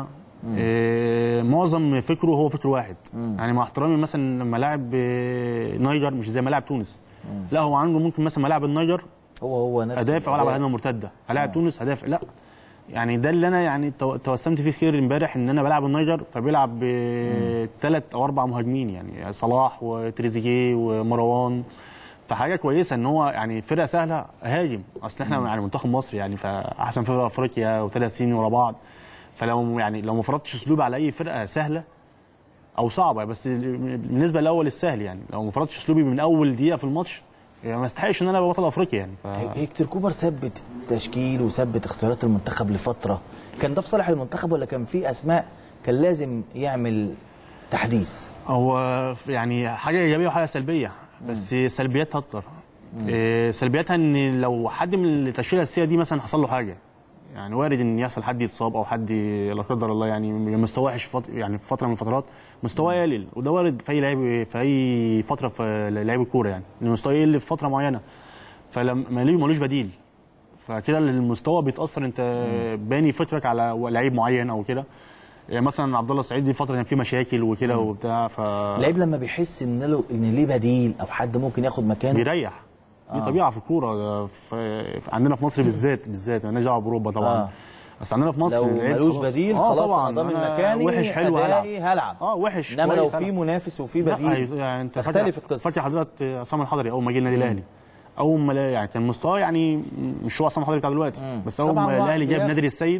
آه معظم فكره هو فكر واحد يعني مع احترامي مثلا لما لاعب آه، نيجر مش زي ما لاعب تونس لا هو عنده ممكن مثلا ما لاعب النيجر هو هو نفس ادافع والعب على الأداء. هجمه مرتده هلاعب تونس هدافع لا يعني ده اللي انا يعني تو- توسمت فيه خير امبارح ان انا بلعب النيجر فبيلعب بثلاث او اربع مهاجمين يعني صلاح وتريزيجيه ومروان فحاجه كويسه ان هو يعني فرقه سهله هاجم اصل احنا يعني منتخب مصر يعني فاحسن فرقه في افريقيا وثلاث سنين ورا بعض فلو يعني لو ما فرضتش اسلوب على اي فرقه سهله او صعبه بس بالنسبه للاول السهل يعني لو ما فرضتش اسلوبي من اول دقيقه في الماتش يعني ما استحقش ان انا ابقى بطل افريقيا يعني ف... هيكتور كوبر ثبت التشكيل وثبت اختيارات المنتخب لفتره كان ده في صالح المنتخب ولا كان في اسماء كان لازم يعمل تحديث هو يعني حاجه ايجابيه وحاجه سلبيه بس سلبياتها اكتر إيه، سلبياتها ان لو حد من التشكيله الاساسيه دي مثلا حصل له حاجه يعني وارد ان يحصل حد يتصاب او حد لا قدر الله يعني مستواه وحش فط... يعني في فتره من الفترات مستواه يقلل وده وارد في اي لعيب في اي فتره في لعيب الكوره يعني ان مستواه يقل في فتره معينه فلما ملوش بديل فكده المستوى بيتاثر انت باني فكرك على لعيب معين او كده يعني مثلا عبد الله السعيد دي فتره كان فيه مشاكل وكده وبتاع ف اللعيب لما بيحس ان له ان ليه بديل او حد ممكن ياخد مكانه بيريح دي طبيعه في الكوره ده في في- عندنا في مصر بالذات بالذات مالناش دعوه باوروبا طبعا آه. آه. بس عندنا في مصر لو اللعيب ملوش خلاص- بديل آه خلاص طبعا انا ضامن أنا مكاني وحش حلو أدائي هلعب هلعب اه وحش انما لو كويس في هلعب. منافس وفي لا، بديل هي- يعني انت تختلف فاكر- القصة. فاكر حضرتك عصام الحضري اول ما جه النادي الاهلي اول ما لا- يعني كان مستواه يعني مش هو عصام الحضري بتاع دلوقتي بس اول طبعاً ما وقت الاهلي جاب بياخد. نادر السيد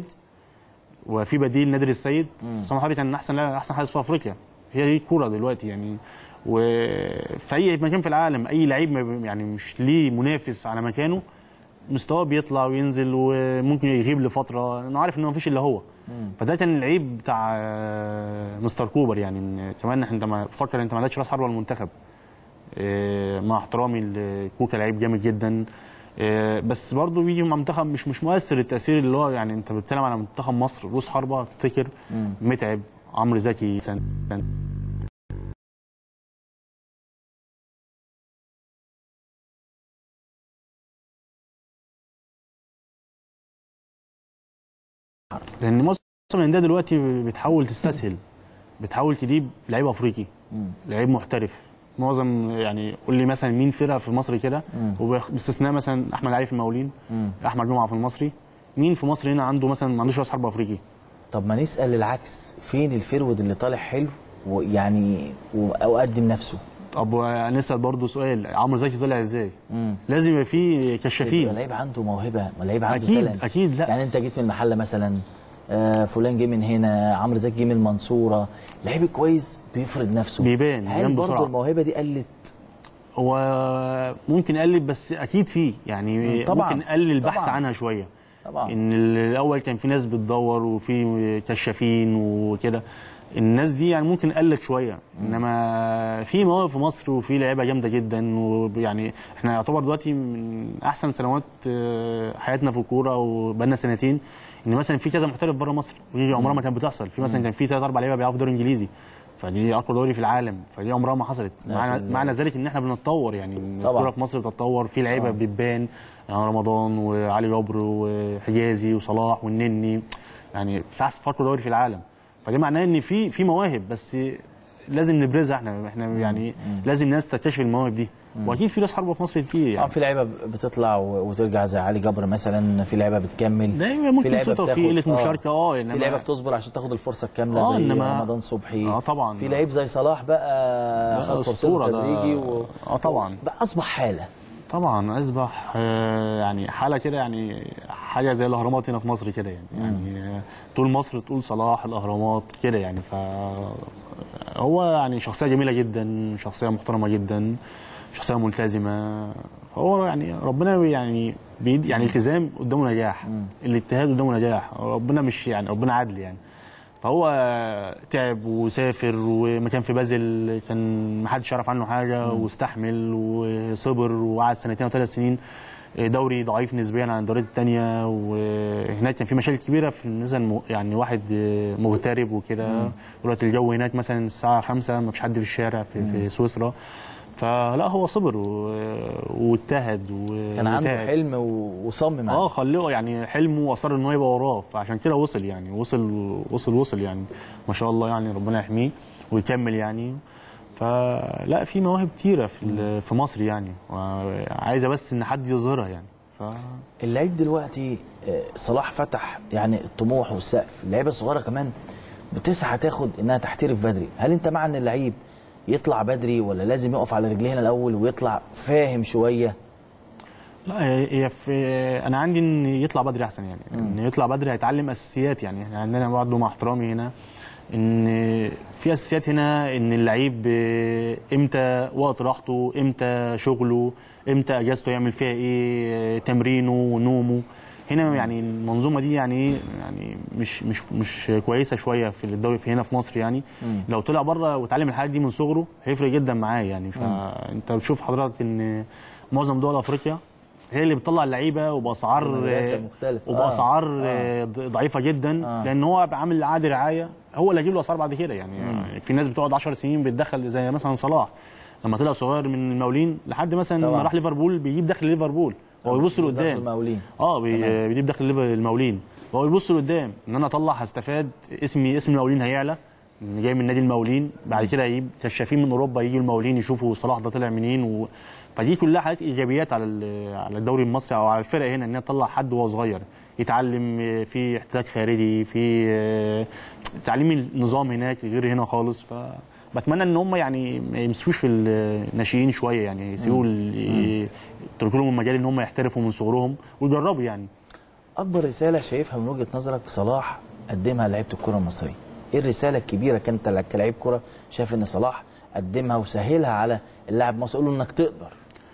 وفي بديل نادر السيد عصام الحضري كان احسن لاعب- احسن حارس في افريقيا هي دي الكوره دلوقتي يعني وفي اي مكان في العالم اي لعيب ما بي- يعني مش ليه منافس على مكانه مستواه بيطلع وينزل وممكن يغيب لفتره انا عارف ان ما فيش الا هو فده كان العيب بتاع آه، مستر كوبر يعني إن كمان انت ما فكر انت ما عندكش راس حربه المنتخب آه، مع احترامي لكوكا لعيب جامد جدا آه، بس برضه بيجي مع منتخب مش مش مؤثر التاثير اللي هو يعني انت بتتكلم على منتخب مصر روس حربه تفتكر متعب عمرو زكي سن سن- لان معظم الانديه دلوقتي بتحاول تستسهل بتحاول تجيب لعيب افريقي لعيب محترف معظم يعني قول لي مثلا مين فرقه في مصر كده وباستثناء مثلا احمد علي في المقاولين احمد جمعه في المصري مين في مصر هنا عنده مثلا ما عندوش راس حربه افريقي طب ما نسال العكس فين الفرود اللي طالع حلو ويعني و- او قدم نفسه طب نسال برضه سؤال عمرو زكي طلع ازاي لازم يبقى فيه يبقى كشافين لعيب عنده موهبه ما لعيب عنده اكيد talent. اكيد لا يعني انت جيت من المحله مثلا آه فلان جه من هنا عمرو زكي جه من المنصوره لعيب كويس بيفرض نفسه بيبان، هل بيبان برضه بسرعة. الموهبه دي قلت هو ممكن قلب بس اكيد فيه يعني طبعاً. ممكن قلل البحث طبعاً. عنها شويه طبعا ان الاول كان في ناس بتدور وفي كشافين وكده الناس دي يعني ممكن قلت شويه انما في مواهب في مصر وفي لعيبه جامده جدا ويعني احنا يعتبر دلوقتي من احسن سنوات آه، حياتنا في الكوره وبقالنا سنتين ان مثلا في كذا محترف بره مصر ودي عمرها ما كانت بتحصل في مثلا كان في ثلاث اربع لعيبه بيلعبوا في الدوري الانجليزي فدي اقوى دوري في العالم فدي عمرها ما حصلت لا، معنى, في- معنى ذلك ان احنا بنتطور يعني إن طبعاً. الكوره في مصر بتتطور في لعيبه بتبان يعني رمضان وعلي جبر وحجازي وصلاح والنني يعني في احسن فرق دوري في العالم فده معناه ان في في مواهب بس لازم نبرزها احنا احنا يعني لازم ناس تكتشف المواهب دي واكيد في ناس حربه في مصر كتير اه يعني في لعيبه بتطلع و- وترجع زي علي جبر مثلا في لعيبه بتكمل ده في ممكن لعيبه سوء توفيق بتاخد- قله آه. مشاركه اه في انما لعيبه بتصبر عشان تاخد الفرصه الكامله آه، زي إنما- رمضان صبحي اه طبعا في لعيب زي صلاح بقى خد فرصته أسطورة ده. تدريجي و... اه طبعا بقى اصبح حاله طبعا اصبح آه، يعني حاله كده يعني حاجه زي الاهرامات هنا في مصر كده يعني يعني آه، طول مصر تقول صلاح الاهرامات كده يعني ف هو يعني شخصيه جميله جدا شخصيه محترمه جدا شخصيه ملتزمه هو يعني ربنا يعني بيد يعني التزام قدامه نجاح الاجتهاد قدامه نجاح ربنا مش يعني ربنا عدل يعني فهو تعب وسافر ومكان في بازل كان محدش يعرف عنه حاجه واستحمل وصبر وقعد سنتين او ثلاث سنين دوري ضعيف نسبيا عن الدوريات الثانيه وهناك كان في مشاكل كبيره في مثلا يعني واحد مغترب وكده دلوقتي الجو هناك مثلا الساعه 5 ما فيش حد في الشارع في, في سويسرا فلا هو صبر و- واجتهد و- كان عنده وتعب. حلم و- وصمم عليه اه خليه يعني حلمه واصر ان هو يبقى وراه فعشان كده وصل يعني وصل وصل وصل يعني ما شاء الله يعني ربنا يحميه ويكمل يعني فلا في مواهب كتيره في ال- في مصر يعني عايزه بس ان حد يظهرها يعني ف اللعيب دلوقتي آه، صلاح فتح يعني الطموح والسقف اللعيبه الصغيره كمان بتسعى تاخد انها تحترف بدري هل انت مع ان اللعيب يطلع بدري ولا لازم يقف على رجليه الاول ويطلع فاهم شويه لا هي هي في انا عندي ان يطلع بدري احسن يعني ان يطلع بدري هيتعلم اساسيات يعني احنا عندنا برضه مع احترامي هنا ان في اساسيات هنا ان اللعيب آه، امتى وقت راحته امتى شغله امتى اجازته يعمل فيها ايه آه، تمرينه ونومه هنا يعني المنظومه دي يعني إيه؟ يعني مش مش مش كويسه شويه في الدوري في هنا في مصر يعني لو طلع بره وتعلم الحاجات دي من صغره هيفرق جدا معاه يعني فانت بتشوف حضرتك ان معظم دول افريقيا هي اللي بتطلع اللعيبه وباسعار مدرسة مختلفة. وباسعار آه. آه. ضعيفه جدا آه. آه. لان هو بقى عامل عقد رعايه هو اللي هيجيب له اسعار بعد كده يعني, يعني في ناس بتقعد 10 سنين بتدخل زي مثلا صلاح لما طلع صغير من المقاولين لحد مثلا طبعا. ما راح ليفربول بيجيب دخل ليفربول هو بيبص دخل لقدام المقاولين. اه بي- بيجيب دخل ليفر- المقاولين هو بيبص لقدام ان انا اطلع هستفاد اسمي اسم المقاولين هيعلى إن جاي من نادي المقاولين بعد كده هيجيب كشافين من اوروبا يجوا المقاولين يشوفوا صلاح ده طلع منين و... فدي كلها حاجات ايجابيات على ال- على الدوري المصري او على الفرق هنا ان هي تطلع حد وهو صغير يتعلم آه، في احتكاك خارجي في آه، تعليم النظام هناك غير هنا خالص ف بتمنى ان هم يعني ما يمسكوش في الناشئين شويه يعني يسيبوا ال- يتركوا لهم المجال ان هم يحترفوا من صغرهم ويجربوا يعني اكبر رساله شايفها من وجهه نظرك صلاح قدمها لعيبه الكره المصريه ايه الرساله الكبيره كانت كلاعب كره شايف ان صلاح قدمها وسهلها على اللاعب المصري قول له انك تقدر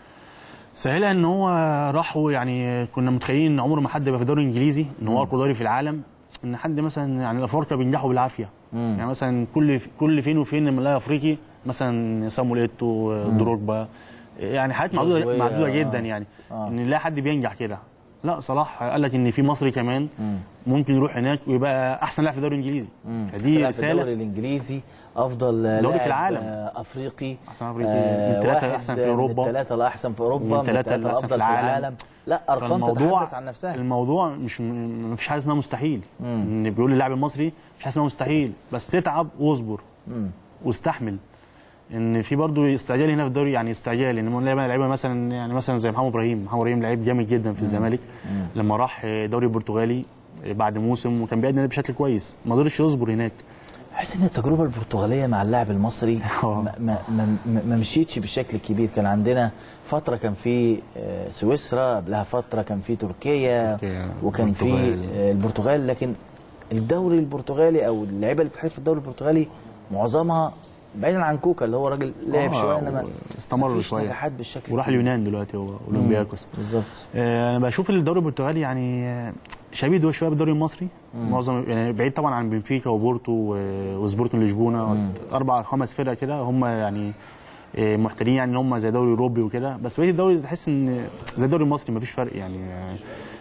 سهلها ان هو راح يعني كنا متخيلين ان عمر ما حد يبقى في الدوري الانجليزي ان هو اقوى دوري في العالم ان حد مثلا يعني الافارقه بينجحوا بالعافيه يعني مثلا كل كل فين وفين لما نلاقي افريقي مثلا سامويل ايتو دروجبا يعني حاجات معدوده جورجوية، معدوده آه. جدا يعني آه. ان نلاقي حد بينجح كده لا صلاح قال لك ان في مصري كمان ممكن يروح هناك ويبقى احسن لاعب في الدوري الانجليزي فدي في رساله الدوري الانجليزي افضل لاعب دوري في العالم. آه، افريقي أحسن أفريقي. من ثلاثة واحد الأحسن في أوروبا. من الثلاثه الاحسن في اوروبا من الثلاثة الثلاثة الأحسن في الافضل في العالم. العالم لا ارقام تتحدث عن نفسها الموضوع مش ما فيش حاجه اسمها مستحيل ان بيقول اللاعب المصري مش حاجه اسمها مستحيل بس تتعب واصبر واستحمل ان في برضه استعجال هنا في الدوري يعني استعجال ان لعيبه لعيبه مثلا يعني مثلا زي محمد ابراهيم محمد ابراهيم لعيب جامد جدا في الزمالك لما راح الدوري البرتغالي بعد موسم وكان بيأدي بشكل كويس ما قدرش يصبر هناك احس ان التجربه البرتغاليه مع اللاعب المصري آه. ما, ما, ما, ما مشيتش بالشكل الكبير كان عندنا فتره كان في آه، سويسرا قبلها فتره كان في تركيا تركيا، وكان في البرتغال. آه، البرتغال لكن الدوري البرتغالي او اللعيبه اللي بتحترف في الدوري البرتغالي معظمها بعيدا عن كوكا اللي هو راجل لعب آه، شويه انما استمر مفيش شوية. نجاحات بالشكل وراح الكبير. اليونان دلوقتي هو اولمبياكوس بالظبط آه، انا بشوف الدوري البرتغالي يعني آه، شبيه ده شويه بالدوري المصري معظم يعني بعيد طبعا عن بنفيكا وبورتو و- وسبورتنج لشبونه اربع خمس فرق كده هم يعني آه، محتلين يعني ان هم زي دوري اوروبي وكده بس بقيه الدوري تحس ان زي الدوري المصري مفيش فرق يعني آه،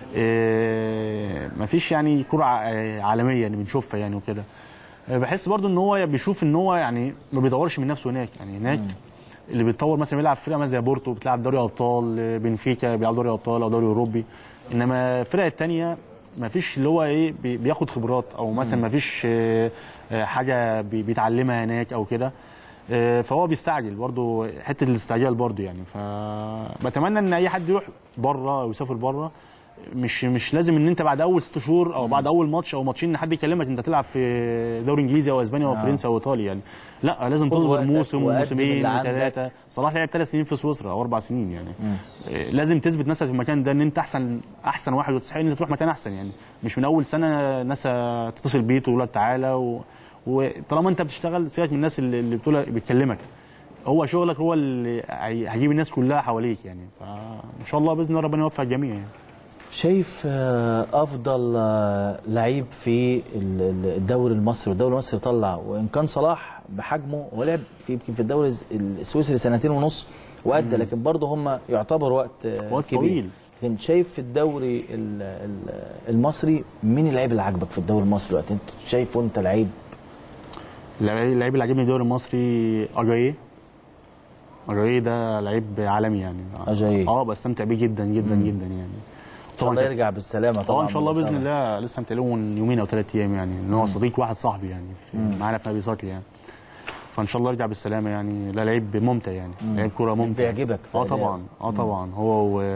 آه، مفيش يعني كره ع- آه، عالميه يعني بنشوفها يعني وكده آه، بحس برضو ان هو بيشوف ان هو يعني ما بيطورش من نفسه هناك يعني هناك اللي بيتطور مثلا بيلعب في فرقه مثلا زي بورتو بتلعب دوري ابطال آه، بنفيكا بيلعب دوري ابطال او دوري اوروبي انما الفرق الثانيه ما فيش اللي هو ايه بي- بياخد خبرات او مثلا ما فيش آه، آه، حاجه بي- بيتعلمها هناك او كده آه، فهو بيستعجل برضه حته الاستعجال برضه يعني فبتمنى ان اي حد يروح بره او يسافر بره مش مش لازم ان انت بعد اول ست شهور او بعد اول ماتش او ماتشين ان حد يكلمك انت تلعب في دوري انجليزي او اسبانيا او فرنسا او ايطاليا يعني لا لازم خد تصبر وقتك موسم وقدم وموسمين اللي عندك. وثلاثه صلاح لعب ثلاث سنين في سويسرا او اربع سنين يعني آه، لازم تثبت نفسك في المكان ده ان انت احسن احسن واحد وتستحق ان انت تروح مكان احسن يعني مش من اول سنه ناس تتصل بيه تقول لك تعالى و... وطالما انت بتشتغل سيبك من الناس اللي اللي بتقول بتكلمك هو شغلك هو اللي هي- هيجيب الناس كلها حواليك يعني فان شاء الله باذن الله ربنا يوفق الجميع يعني شايف آه، افضل آه، لعيب في ال- ال- الدوري المصري والدوري المصري طلع وان كان صلاح بحجمه هو لعب في يمكن في الدوري الس- السويسري سنتين ونص وادى لكن برضه هم يعتبر وقت آه، وقت كبير طويل. لكن شايف في الدوري ال- ال- المصري مين اللعيب اللي عاجبك في الدوري المصري دلوقتي انت شايفه انت لعيب اللعيب اللعيب اللي عجبني في الدوري المصري اجاييه اجاييه ده لعيب عالمي يعني أجاييه. اه بستمتع بيه جدا جدا جدا يعني ان شاء الله يرجع بالسلامه طبعا طبعا ان شاء الله باذن بالإصابة. الله لسه مكلمه من يومين او ثلاث ايام يعني ان هو صديق واحد صاحبي يعني في- معانا في نادي صقلي يعني فان شاء الله يرجع بالسلامه يعني لا لعيب ممتع يعني لعيب كوره ممتع بيعجبك في اه أداؤه. طبعا اه طبعا هو و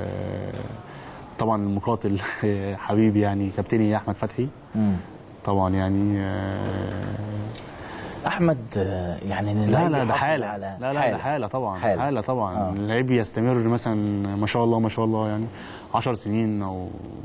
طبعا المقاتل حبيبي يعني كابتني احمد فتحي مم. طبعا يعني آه، احمد آه، يعني إن لا اللعيب لا ده يحافظ حاله على لا لا ده حاله طبعا حالة. حاله, طبعا آه. اللعيب يستمر مثلا ما شاء الله ما شاء الله يعني 10 سنين او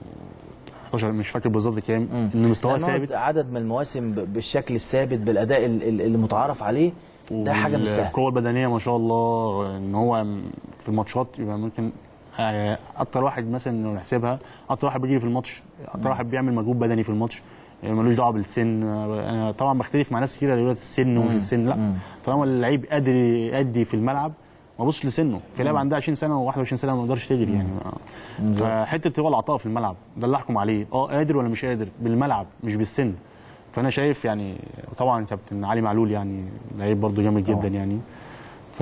11 مش فاكر بالظبط كام ان مستواه لأنه ثابت عدد من المواسم ب- بالشكل الثابت بالاداء ال- ال- اللي متعارف عليه ده حاجه مش سهله القوه البدنيه ما شاء الله ان هو في الماتشات يبقى ممكن آه، اكتر واحد مثلا لو نحسبها اكتر واحد بيجري في الماتش اكتر واحد بيعمل مجهود بدني في الماتش آه، ملوش دعوه بالسن آه، انا طبعا بختلف مع ناس كتير اللي يقول لك السن ومش السن لا طالما اللعيب قادر يأدي في الملعب ما بصش لسنه في لاعب عندها 20 سنه و21 سنه ما يقدرش تجري يعني فحته هو العطاء في الملعب ده اللي احكم عليه اه قادر ولا مش قادر بالملعب مش بالسن فانا شايف يعني طبعا كابتن علي معلول يعني لعيب برضه جامد جدا يعني ف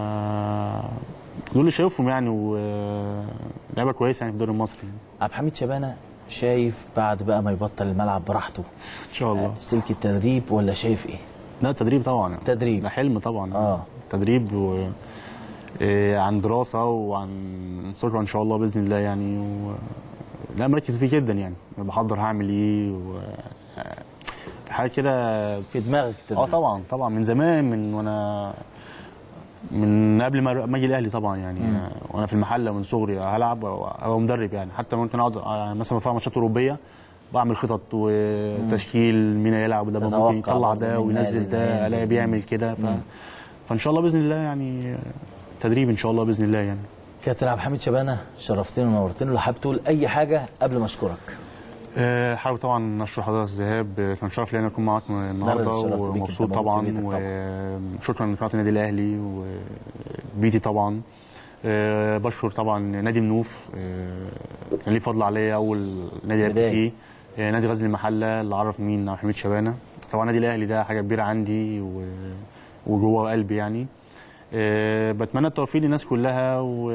دول اللي شايفهم يعني ولعبه كويسه يعني في الدوري المصري عبد الحميد شبانه شايف بعد بقى ما يبطل الملعب براحته ان شاء الله سلك التدريب ولا شايف ايه؟ لا تدريب طبعا تدريب. ده حلم طبعا آه. تدريب و... إيه، عن دراسه وعن ثقه ان شاء الله باذن الله يعني و... لا مركز فيه جدا يعني بحضر هعمل ايه و... حاجه كده في دماغك اه تدريب طبعا طبعا من زمان من وانا من قبل ما ما اجي الاهلي طبعا يعني آه، وانا في المحله من صغري هلعب او أبقى مدرب يعني حتى ممكن اقعد آه، مثلا بتفرج ماتشات اوروبيه بعمل خطط وتشكيل مين هيلعب وده تتوقع ممكن يطلع برضه ده مين وينزل نازل، ده مين الاقي ينزل. بيعمل كده ف... فان شاء الله باذن الله يعني آه، تدريب ان شاء الله باذن الله يعني كابتن عبد الحميد شبانه شرفتني ونورتني لو حابب تقول اي حاجه قبل ما اشكرك آه، حابب طبعا اشكر حضرتك الذهاب آه، كان شرف لي ان اكون معاك النهارده اتشرفت بيك، انت ومبسوط موجود طبعا في بيتك طبعا. وشكرا لقناه النادي الاهلي وبيتي طبعا آه، بشكر طبعا نادي منوف آه، كان ليه فضل عليا اول نادي لعبت بداية. فيه آه، نادي غزل المحله اللي عرف مين عبد الحميد شبانه طبعا النادي الاهلي ده حاجه كبيره عندي و- وجوه قلبي يعني آه، بتمنى التوفيق للناس كلها و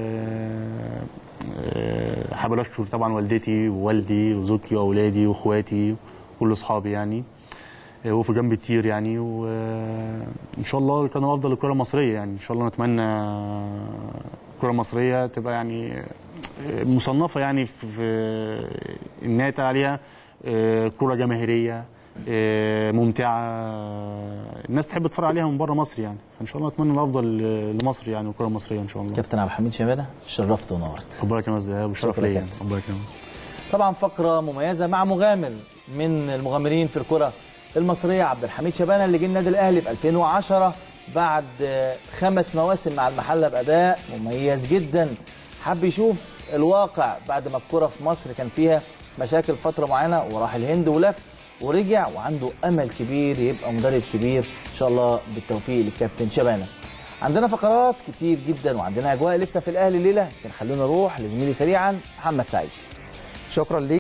آه، حابب اشكر طبعا والدتي ووالدي وزوجتي واولادي واخواتي وكل اصحابي يعني آه، وقفوا جنبي كتير يعني وان شاء الله كانوا افضل الكره المصريه يعني ان شاء الله نتمنى الكره المصريه تبقى يعني آه، مصنفه يعني في في- انها يتقال عليها آه، كره جماهيريه آه، ممتعه الناس تحب تتفرج عليها من بره مصر يعني فان شاء الله اتمنى الافضل لمصر يعني والكره المصريه ان شاء الله كابتن عبد الحميد شبانه شرفت ونورت ربنا يكرمك يا ذهاب وشرف شكرا ليا كابتن. ربنا يكرمك طبعا فقره مميزه مع مغامر من المغامرين في الكره المصريه عبد الحميد شبانه اللي جه النادي الاهلي في 2010 بعد آه، خمس مواسم مع المحله باداء مميز جدا حب يشوف الواقع بعد ما الكره في مصر كان فيها مشاكل فتره معينه وراح الهند ولف ورجع وعنده امل كبير يبقى مدرب كبير ان شاء الله بالتوفيق للكابتن شبانه عندنا فقرات كتير جدا وعندنا اجواء لسه في الاهلي ليله لكن خلونا نروح لزميلي سريعا محمد سعيد شكرا ليك